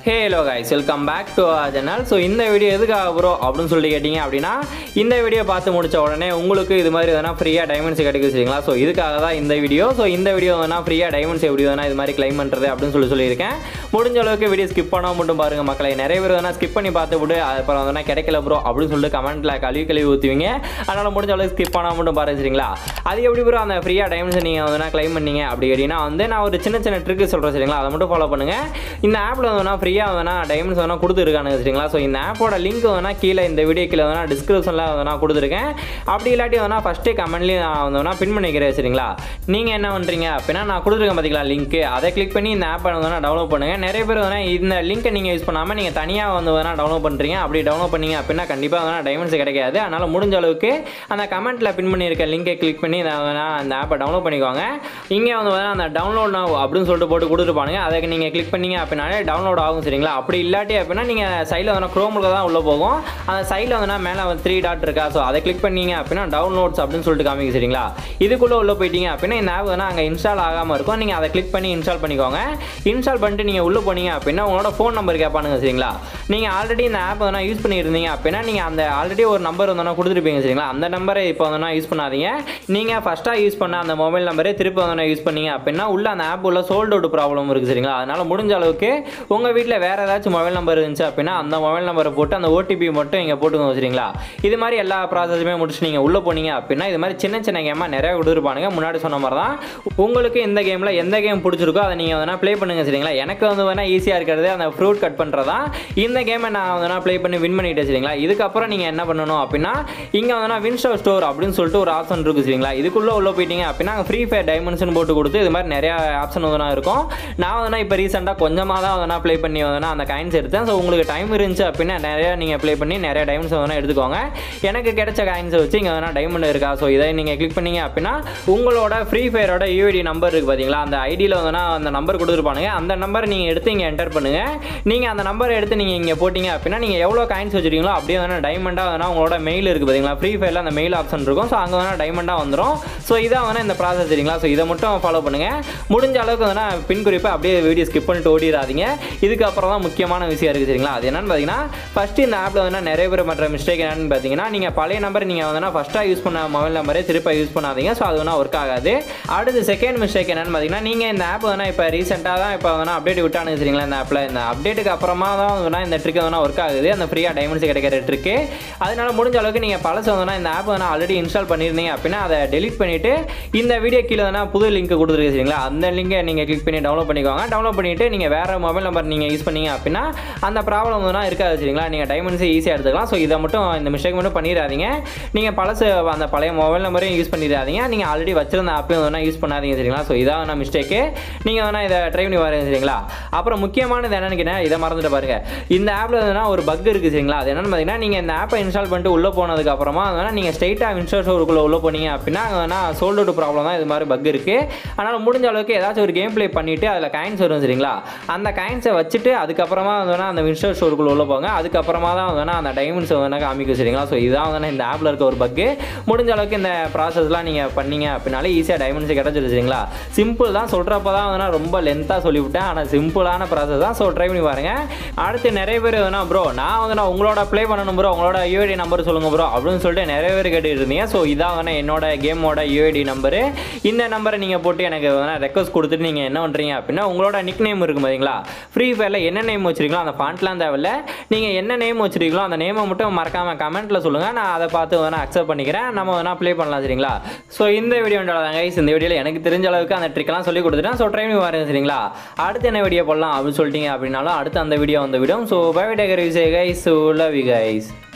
hello guys welcome back to our channel so இந்த video எதுக்காக bro அப்படின்னு சொல்லிட்டு கேட்டிங்க அப்படின்னா இந்த வீடியோ பார்த்து முடிச்ச உடனே உங்களுக்கு இது மாதிரி எதனா ஃப்ரீயாக டைமண்ட்ஸ் கிடைக்கும் சரிங்களா ஸோ இதுக்காக தான் இந்த வீடியோ ஸோ இந்த வீடியோ வேணா ஃப்ரீயாக டைமண்ட்ஸ் எப்படி வேணா இது மாதிரி கிளைம் பண்ணுறது அப்படின்னு சொல்லி சொல்லியிருக்கேன் முடிஞ்ச அளவுக்கு வீடியோ ஸ்கிப் பண்ணாம மட்டும் பாருங்க மக்களை நிறைய பேர் வேணா ஸ்கிப் பண்ணி பார்த்து விட்டு அப்புறம் வந்து கிடைக்கல ப்ரோ அப்படின்னு சொல்லிட்டு கமெண்ட்டில் கழுவி கழுவி ஊற்றுவீங்க அதனால் முடிஞ்ச அளவுக்கு ஸ்கிப் பண்ணாம மட்டும் பாருங்க சரிங்களா அது எப்படி ப்ரோ அந்த ஃப்ரீயாக டைமண்ட்ஸ் நீங்கள் வந்து கிளைம் பண்ணீங்க அப்படி கேட்டிங்கன்னா வந்து நான் ஒரு சின்ன சின்ன ட்ரிக்கு சொல்கிறேன் சரிங்களா அதை மட்டும் ஃபாலோ பண்ணுங்கள் இந்த ஆப்பில் வேணா ஃப்ரீயாக வேணா டைமண்ட்ஸ் வேணா கொடுத்துருக்கானுங்க சரிங்களா ஸோ இந்த ஆப்போட லிங்க் வேணா கீழே இந்த வீடியோ கீழே வேணா டிஸ்கிரிப்ஷனில் வேணா கொடுத்துருக்கேன் அப்படி இல்லாட்டி வேணா ஃபஸ்ட்டே கமெண்ட்லேயும் நான் வந்து வேணா பின் பண்ணிக்கிறேன் சரிங்களா நீங்கள் என்ன பண்ணுறீங்க அப்படின்னா நான் கொடுத்துருக்கேன் பார்த்தீங்களா லிங்க் அதை கிளிக் பண்ணி இந்த ஆப்பை வந்து வேணா டவுன்லோட் பண்ணுங்கள் நிறைய பேர் வேணா இந்த லிங்க்கை நீங்கள் யூஸ் பண்ணாமல் நீங்கள் தனியாக வந்து வேணா டவுன்லோட் பண்ணுறீங்க அப்படி டவுன்லோட் பண்ணீங்க அப்படின்னா கண்டிப்பாக வேணா டைமண்ட்ஸ் கிடைக்காது அதனால் முடிஞ்ச அளவுக்கு அந்த கமெண்ட்டில் பின் பண்ணியிருக்க லிங்கை கிளிக் பண்ணி நான் வேணா அந்த ஆப்பை டவுன்லோட் பண்ணிக்கோங்க இங்கே வந்து வேணா அந்த டவுன்லோட் now அப்படின்னு சொல்லிட்டு போட்டு கொடுத்துருப்பானுங்க அதை நீங்கள் கிளிக் பண்ணீங்க அப்படின்னாலே டவுன்லோட் ஆகும் சரிங்களா அப்படி இல்லாட்டி அப்படின்னா நீங்கள் சைடில் வந்து குரோமில் தான் உள்ளே போகும் அந்த சைடில் வந்து மேலே வந்து த்ரீ டாட் இருக்கா ஸோ அதை கிளிக் பண்ணீங்க அப்படின்னா டவுன்லோட்ஸ் அப்படின்னு சொல்லிட்டு காமிக்கும் சரிங்களா இதுக்குள்ளே உள்ளே போயிட்டீங்க அப்படின்னா இந்த ஆப் வந்து அங்கே இன்ஸ்டால் ஆகாமல் இருக்கும் நீங்கள் அதை கிளிக் பண்ணி இன்ஸ்டால் பண்ணிக்கோங்க இன்ஸ்டால் பண்ணிட்டு நீங்கள் உள்ளே போனீங்க அப்படின்னா உங்களோட ஃபோன் நம்பர் கேட்பானுங்க சரிங்களா நீங்கள் ஆல்ரெடி இந்த ஆப் வந்து யூஸ் பண்ணியிருந்தீங்க அப்படின்னா நீங்கள் அந்த ஆல்ரெடி ஒரு நம்பர் வந்து கொடுத்துருப்பீங்க சரிங்களா அந்த நம்பரை இப்போ வந்து யூஸ் பண்ணாதீங்க நீங்கள் ஃபஸ்ட்டாக யூஸ் பண்ண அந்த மொபைல் நம்பரே திருப்பி வந்து யூஸ் பண்ணீங்க அப்படின்னா உள்ள அந்த ஆப் உள்ள சோல்ட் அவுட் ப்ராப்ளம் இருக்குது சரிங்களா அதனால் முடிஞ்ச அளவுக்கு உங்கள் வீட்டில் வேறு ஏதாச்சும் மொபைல் நம்பர் இருந்துச்சு அப்படின்னா அந்த மொபைல் நம்பரை போட்டு அந்த ஓடிபி மட்டும் இங்கே போட்டுக்கோங்க சரிங்களா இது மாதிரி எல்லா ப்ராசஸுமே முடிச்சு நீங்கள் உள்ளே போனீங்க அப்படின்னா இது மாதிரி சின்ன சின்ன கேமாக நிறையா கொடுத்துருப்பானுங்க முன்னாடி சொன்ன மாதிரி தான் உங்களுக்கு இந்த கேமில் எந்த கேம் பிடிச்சிருக்கோ அதை நீங்கள் வேணால் ப்ளே பண்ணுங்க சரிங்களா எனக்கு வந்து வேணால் ஈஸியாக இருக்கிறது அந்த ஃப்ரூட் கட் பண்ணுறதா இந்த கேமை நான் வந்து ப்ளே பண்ணி வின் பண்ணிட்டேன் சரிங்களா இதுக்கப்புறம் நீங்கள் என்ன பண்ணணும் அப்படின்னா இங்கே வந்து வின்ஸ்டோ ஸ்டோர் அப்படின்னு சொல்லிட்டு ஒரு ஆப்ஷன் இருக்குது சரிங்களா இதுக்குள்ளே உள்ள போயிட்டீங்க அப்படின்னா ஃப்ரீ ஃபயர் டைமண்ட்ஸ்னு போட்டு கொடுத்து இது மாதிரி நிறையா ஆப்ஷன் வந்து இருக்கும் நான் வந்து இப்போ ரீசெண்டாக கொஞ்சமாக தான் வந்து ப்ளே பண்ணி வந்து அந்த காயின்ஸ் எடுத்தேன் ஸோ உங்களுக்கு டைம் இருந்துச்சு அப்படின்னா நிறையா நீங்கள் ப்ளே பண்ணி நிறைய டைமண்ட்ஸ் வந்து எடுத்துக்கோங்க எனக்கு கிடைச்ச காயின்ஸை வச்சு இங்கே வேணால் டைமண்ட் இருக்கா ஸோ இதை நீங்கள் கிளிக் பண்ணீங்க அப்படின்னா உங்களோட ஃப்ரீ ஃபயரோட யூஐடி நம்பர் இருக்குது பார்த்தீங்களா அந்த ஐடியில் வந்து அந்த நம்பர் கொடுத்துருப்பானுங்க அந்த நம்பர் நீங்கள் எடுத்து இங்கே என்டர் பண்ணுங்கள் நீங்கள் அந்த நம்பரை எடுத்து நீங்கள் இங்கே போட்டிங்க அப்படின்னா நீங்கள் எவ்வளோ காயின்ஸ் வச்சுருக்கீங்களோ அப்படியே வேணால் டைமண்டாக வேணால் உங்களோட மெயில் இருக்குது பார்த்தீங்களா ஃப்ரீ ஃபயரில் அந்த மெயில் ஆப்ஷன் இருக்கும் ஸோ அங்கே வேணால் டைமண்டாக வந்துடும் ஸோ இதான் வேணால் இந்த ப்ராசஸ் சரிங்களா ஸோ இதை மட்டும் ஃபாலோ பண்ணுங்கள் முடிஞ்ச அளவுக்கு வேணால் பின் குறிப்பை அப்படியே வீடியோ ஸ்கிப் பண்ணிட்டு ஓடிடாதீங்க இதுக்கப்புறம் தான் முக்கியமான விஷயம் இருக்குது சரிங்களா அது என்னன்னு பார்த்தீங்கன்னா ஃபஸ்ட்டு இந்த ஆப்பில் வந்து நிறைய பேர் பண்ணுற மிஸ்டேக் என்னன்னு பார்த்தீங்கன்னா நீங்கள் பழைய நம்பர் நீங்கள் வந்து ஃபஸ்ட்டாக யூஸ் பண்ண மொபைல் நம்பரே திருப்ப யூஸ் பண்ணாதீங்க ஸோ அது வேணா ஒர்க் ஆகாது அடுத்து செகண்ட் மிஸ்டேக் என்னன்னு பார்த்தீங்கன்னா நீங்கள் இந்த ஆப் வேணா இப்போ ரீசெண்டாக தான் இப்போ வேணா அப்டேட் விட்டானு சரிங்களா இந்த ஆப்பில் இந்த அப்டேட்டுக்கு அப்புறமா தான் வேணா இந்த ட்ரிக் வேணா ஒர்க் ஆகுது அந்த ஃப்ரீயாக டைமண்ட்ஸ் கிடைக்கிற ட்ரிக்கு அதனால முடிஞ்ச அளவுக்கு நீங்கள் பழசு வேணா இந்த ஆப் வேணா ஆல்ரெடி இன்ஸ்டால் பண்ணியிருந்தீங்க அப்படின்னா அதை டெலிட் பண்ணிவிட்டு இந்த வீடியோ கீழே வேணா புது லிங்க் கொடுத்துருக்கு சரிங்களா அந்த லிங்கை நீங்கள் கிளிக் பண்ணி டவுன்லோட் பண்ணிக்கோங்க டவுன்லோட் பண்ணிவிட்டு நீங்கள் வேறு மொபைல் நம்பர் நீங்கள் யூஸ் பண்ணீங்க அப்படின்னா அந்த ப்ராப்ளம் வந்து இருக்காது சரிங்களா நீங்கள் டைமண்ட்ஸை ஈஸியாக எடுத்துக்கலாம் ஸோ இதை மட்டும் இந்த மிஸ்டேக் மட்டும் பண்ணிடாதீங்க நீங்கள் பழசு அந்த பழைய மொபைல் நம்பரையும் யூஸ் பண்ணிடாதீங்க நீங்கள் ஆல்ரெடி வச்சிருந்த ஆப்பையும் வேணால் யூஸ் பண்ணாதீங்க சரிங்களா ஸோ இதான் வேணா மிஸ்டேக்கு நீங்கள் வேணால் இதை ட்ரை பண்ணி பாருங்க சரிங்களா அப்புறம் முக்கியமானது என்னன்னு கேட்டால் இதை மறந்துட்டு பாருங்க இந்த ஆப்பில் வந்து ஒரு பக் இருக்குது சரிங்களா அது என்னன்னு பார்த்தீங்கன்னா நீங்கள் இந்த ஆப்பை இன்ஸ்டால் பண்ணிட்டு உள்ளே போனதுக்கு அப்புறமா வேணால் நீங்கள் ஸ்ட்ரைட்டாக இன்ஸ்டால் ஸ்டோருக்குள்ளே உள்ளே போனீங்க அப்படின்னா அங்கே வேணால் சோல்ட் அவுட் ப்ராப்ளம் தான் இது மாதிரி பக் இருக்குது அதனால் முடிஞ்ச அளவுக்கு ஏதாச்சும் ஒரு கேம் ப்ளே பண்ணிவிட்டு அதில் காயின்ஸ் வரும் சரிங்களா அந்த காயின்ஸை வச்சுட்டு அதுக்கப்புறமா வேணால் அந்த இன்ஸ்டால் ஸ்டோருக்குள்ளே உள்ள போங்க அதுக்கப்புறமா தான் வேணால் அந்த டைமண்ட்ஸ் வேணால் காமிக்கும் சரிங்களா ஸோ இதுதான் வந்து இந்த ஆப்பில் இருக்க ஒரு பக்கு முடிஞ்ச அளவுக்கு இந்த ப்ராசஸ்லாம் நீங்கள் பண்ணீங்க அப்படின்னாலே ஈஸியாக டைமண்ட்ஸ் கிடச்சிரு சரிங்களா சிம்பிள் தான் சொல்கிறப்ப தான் வந்து ரொம்ப லென்த்தாக சொல்லிவிட்டேன் ஆனால் சிம்பிளான ப்ராசஸ் தான் ஸோ ட்ரை பண்ணி பாருங்க அடுத்து நிறைய பேர் வேணா ப்ரோ நான் வந்து நான் உங்களோட ப்ளே பண்ணணும் ப்ரோ உங்களோட யூஐடி நம்பர் சொல்லுங்கள் ப்ரோ அப்படின்னு சொல்லிட்டு நிறைய பேர் கேட்டுட்டு இருந்தீங்க ஸோ இதான் வேணா என்னோட கேமோட யூஐடி நம்பரு இந்த நம்பரை நீங்கள் போட்டு எனக்கு வேணா ரெக்வஸ்ட் கொடுத்துட்டு நீங்கள் என்ன பண்ணுறீங்க அப்படின்னா உங்களோட நிக் நேம் இருக்கும் பார்த்தீங்களா ஃப்ரீ ஃபயரில் என்ன நேம் வச்சிருக்கீங்களோ அந்த ஃபாண்ட்லாம் தேவையில்ல நீங்கள் என்ன நேம் வச்சிருக்கீங்களோ அந்த நேமை மட்டும் மறக்காமல் கமெண்ட்டில் சொல்லுங்கள் நான் அதை பார்த்து வேணா அக்செப்ட் பண்ணிக்கிறேன் நம்ம வேணா ப்ளே பண்ணலாம் சரிங்களா ஸோ இந்த வீடியோட தாங்க இந்த வீடியோவில் எனக்கு தெரிஞ்ச அளவுக்கு அந்த ட்ரிக்லாம் சொல்லி கொடுத்துட்டேன் ஸோ ட்ரை பண்ணி பாருங்க சரிங்களா அடுத்து என்ன வீடியோ போடலாம் அப்படின்னு சொல்லிட்டீங்க அப்படின்னாலும் அடுத்து அந்த வீடியோ வந்து விடும் so bye take care use guys so love you guys